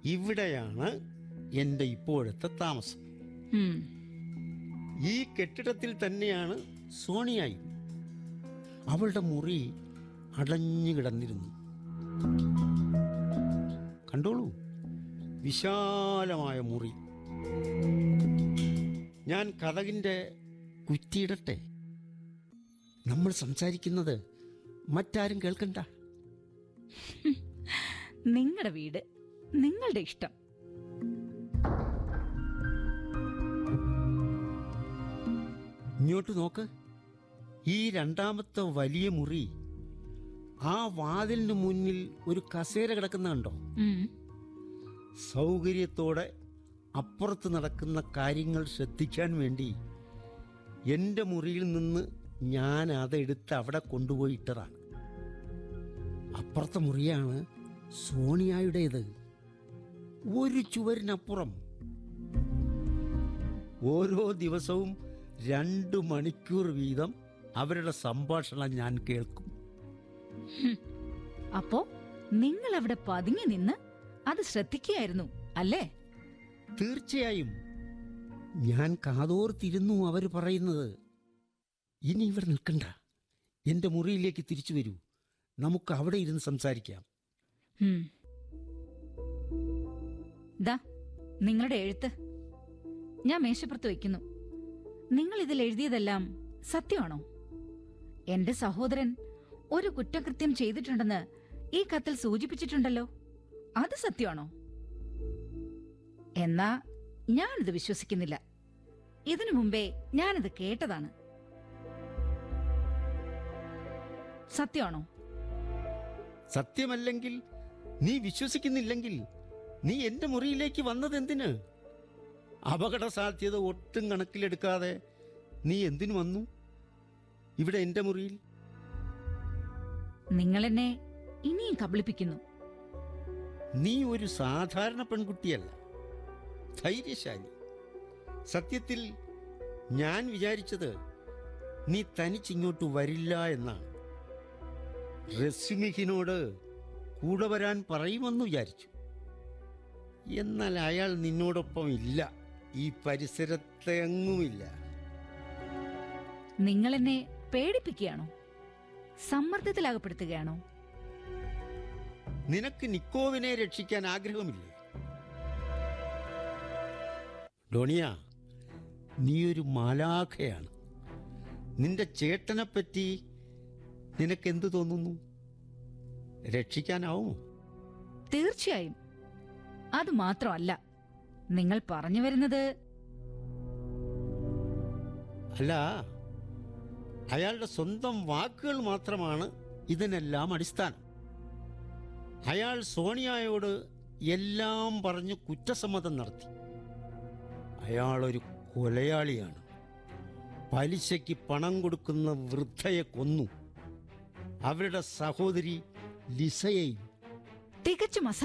ഇവിടെയാണ് എൻ്റെ ഇപ്പോഴത്തെ താമസം ഉം. ഈ കെട്ടിടത്തിൽ തന്നെയാണ് സോണിയായി അവളുടെ മുറി അടഞ്ഞു കിടന്നിരുന്നു കണ്ടോളൂ വിശാലമായ മുറി ഞാൻ കഥകിൻ്റെ കുറ്റിയിടട്ടെ നമ്മൾ സംസാരിക്കുന്നത് മറ്റാരും കേൾക്കണ്ട നിങ്ങളുടെ വീട് നിങ്ങളുടെ ഇഷ്ടം ഇങ്ങോട്ട് നോക്ക് ഈ രണ്ടാമത്തെ വലിയ മുറി ആ വാതിലിന് മുന്നിൽ ഒരു കസേര കിടക്കുന്ന കണ്ടോ ഉം. സൗകര്യത്തോടെ അപ്പുറത്ത് നടക്കുന്ന കാര്യങ്ങൾ ശ്രദ്ധിക്കാൻ വേണ്ടി എൻ്റെ മുറിയിൽ നിന്ന് ഞാൻ അതെടുത്ത് അവിടെ കൊണ്ടുപോയിട്ടതാണ് അപ്പുറത്തെ മുറിയാണ് സോണിയായുടേത് ഒരു ചുവരിനപ്പുറം ഓരോ ദിവസവും രണ്ട് മണിക്കൂർ വീതം അവരുടെ സംഭാഷണം ഞാൻ കേൾക്കും അപ്പോ നിങ്ങൾ അവിടെ പതുങ്ങി നിന്ന് അത് ശ്രദ്ധിക്കുകയായിരുന്നു അല്ലേ തീർച്ചയായും ഞാൻ കാതോർത്തിരുന്നു അവർ പറയുന്നത് ഇനി ഇവിടെ നിൽക്കണ്ട എൻ്റെ മുറിയിലേക്ക് തിരിച്ചു വരൂ നമുക്ക് അവിടെ ഇരുന്ന് സംസാരിക്കാം ഉം. ദാ നിങ്ങളുടെ എഴുത്ത് ഞാൻ മേശപ്പുറത്ത് വയ്ക്കുന്നു നിങ്ങൾ ഇതിൽ എഴുതിയതെല്ലാം സത്യമാണോ എന്റെ സഹോദരൻ ഒരു കുറ്റകൃത്യം ചെയ്തിട്ടുണ്ടെന്ന് ഈ കത്തിൽ സൂചിപ്പിച്ചിട്ടുണ്ടല്ലോ അത് സത്യമാണോ എന്നാ ഞാനിത് വിശ്വസിക്കുന്നില്ല ഇതിനു മുമ്പേ ഞാനിത് കേട്ടതാണ് സത്യമാണോ സത്യമല്ലെങ്കിൽ നീ വിശ്വസിക്കുന്നില്ലെങ്കിൽ നീ എൻ്റെ മുറിയിലേക്ക് വന്നത് എന്തിന് അപകട സാധ്യത ഒട്ടും കണക്കിലെടുക്കാതെ നീ എന്തിനു വന്നു ഇവിടെ എൻ്റെ മുറിയിൽ നിങ്ങൾ എന്നെ ഇനിയും കബളിപ്പിക്കുന്നു നീ ഒരു സാധാരണ പെൺകുട്ടിയല്ല ധൈര്യശാലി സത്യത്തിൽ ഞാൻ വിചാരിച്ചത് നീ തനിച്ചിങ്ങോട്ട് വരില്ല എന്നാണ് റസ്മിഹിനോട് കൂടെ വരാൻ പറയുമെന്ന് വിചാരിച്ചു എന്നാൽ അയാൾ നിന്നോടൊപ്പം ഇല്ല ഈ പരിസരത്തെങ്ങുമില്ല നിങ്ങൾ എന്നെ പേടിപ്പിക്കുകയാണോ സമ്മർദ്ദത്തിലാകപ്പെടുത്തുകയാണോ നിനക്ക് നിക്കോവിനെ രക്ഷിക്കാൻ ആഗ്രഹമില്ലേ ഡോണിയ നീയൊരു മാലാഖയാണ് നിന്റെ ചേട്ടനെപ്പറ്റി നിനക്കെന്ത് തോന്നുന്നു രക്ഷിക്കാനാവുമോ തീർച്ചയായും അത് മാത്രമല്ല നിങ്ങൾ പറഞ്ഞു വരുന്നത് അല്ല അയാളുടെ സ്വന്തം വാക്കുകൾ മാത്രമാണ് ഇതിനെല്ലാം അടിസ്ഥാനം അയാൾ സോണിയായോട് എല്ലാം പറഞ്ഞ് കുറ്റസമ്മതം നടത്തി അയാളൊരു കൊലയാളിയാണ് പലിശയ്ക്ക് പണം കൊടുക്കുന്ന വൃദ്ധയെ കൊന്നു അവരുടെ സഹോദരി ലിസയെയും തികച്ചും അസം